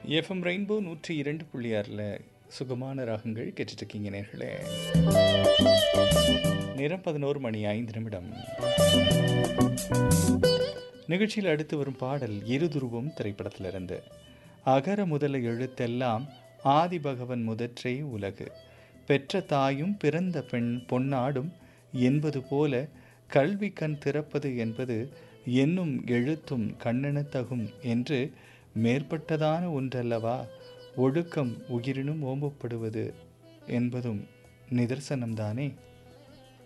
FM rainbow நூற்றி இரண்டு புள்ளி ஆறில் சுகமான ராகங்கள் கேட்டுட்ருக்கீங்க நேர்களே நேரம் பதினோரு மணி ஐந்து நிமிடம் நிகழ்ச்சியில் அடுத்து வரும் பாடல் இருதுருவம் திரைப்படத்திலிருந்து அகர முதல எழுத்தெல்லாம் ஆதிபகவன் முதற்றே உலகு பெற்ற தாயும் பிறந்த பெண் பொன்னாடும் என்பது போல கல்வி கண் திறப்பது என்பது என்னும் எழுத்தும் கண்ணெனத்தகும் என்று மேற்பட்டதான ஒன்றல்லவா ஒழுக்கம் உயிரினும் ஓம்பப்படுவது என்பதும் நிதர்சனம்தானே